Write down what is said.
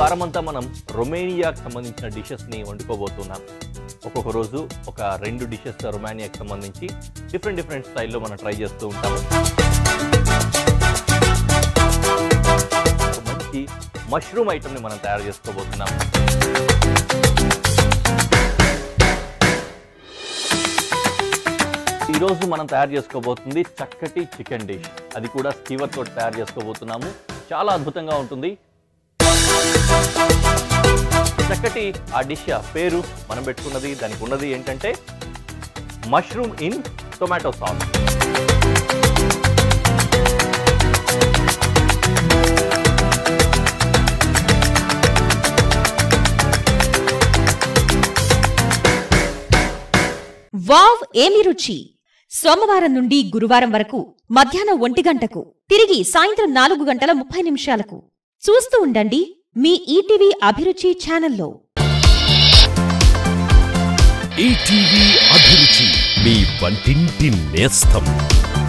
వారమంతా మనం రొమేనియాకి సంబంధించిన డిషెస్ని వండుకోబోతున్నాం ఒక్కొక్క రోజు ఒక రెండు డిషెస్ రొమానియాకి సంబంధించి డిఫరెంట్ డిఫరెంట్ స్టైల్లో మనం ట్రై చేస్తూ ఉంటాము ఒక మంచి మష్రూమ్ ఐటమ్ని మనం తయారు చేసుకోబోతున్నాం ఈరోజు మనం తయారు చేసుకోబోతుంది చక్కటి చికెన్ డిష్ అది కూడా స్కీవర్ తోటి తయారు చేసుకోబోతున్నాము చాలా అద్భుతంగా ఉంటుంది చక్కటి ఆ డిష్ పేరు మనం పెట్టుకున్నది దానికి ఉన్నది ఏంటంటే mushroom in tomato sauce wow ఏమి రుచి సోమవారం నుండి గురువారం వరకు మధ్యాహ్నం ఒంటి గంటకు తిరిగి సాయంత్రం నాలుగు గంటల ముప్పై నిమిషాలకు చూస్తూ ఉండండి మీ ఈటీవీ అభిరుచి ఛానల్లో ఈటీవీ అభిరుచి మీ వంటింటి నేస్తం